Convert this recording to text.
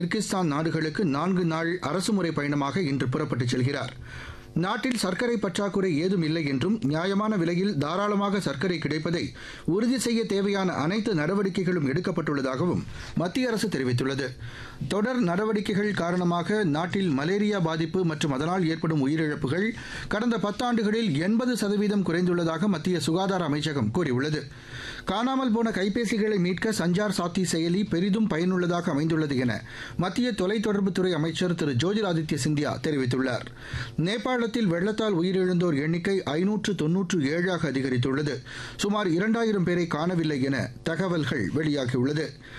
Kyrgyzstan நாடுகளுக்கு நான்கு நாள் அரசுமுறை பயணமாக இன்று புறப்பட்டுச் செல்கிறார் நாட்டில் சர்க்கரை பற்றாக்குறை ஏதும் இல்லை என்றும் நியாயமான விலையில் தாராளமாக சர்க்கரை கிடைப்பதை உறுதி செய்ய தேவையான அனைத்து நடவடிக்கைகளும் எடுக்கப்பட்டுள்ளதாகவும் மத்திய அரசு தெரிவித்துள்ளது தொடர் நடவடிக்கைகள் காரணமாக நாட்டில் மலேரியா பாதிப்பு மற்றும் அதனால் ஏற்படும் உயிரிழப்புகள் கடந்த பத்தாண்டுகளில் எண்பது சதவீதம் குறைந்துள்ளதாக மத்திய சுகாதார அமைச்சகம் கூறியுள்ளது காணாமல் போன கைபேசிகளை மீட்க சஞ்சார் சாத்தி செயலி பெரிதும் பயனுள்ளதாக அமைந்துள்ளது என மத்திய தொலைத்தொடர்புத்துறை அமைச்சர் திரு ஜோதிராதித்ய சிந்தியா தெரிவித்துள்ளார் நேபாளத்தில் வெள்ளத்தால் உயிரிழந்தோர் எண்ணிக்கை ஐநூற்று தொன்னூற்று ஏழாக அதிகரித்துள்ளது சுமார் இரண்டாயிரம் பேரை காணவில்லை என தகவல்கள் வெளியாகியுள்ளது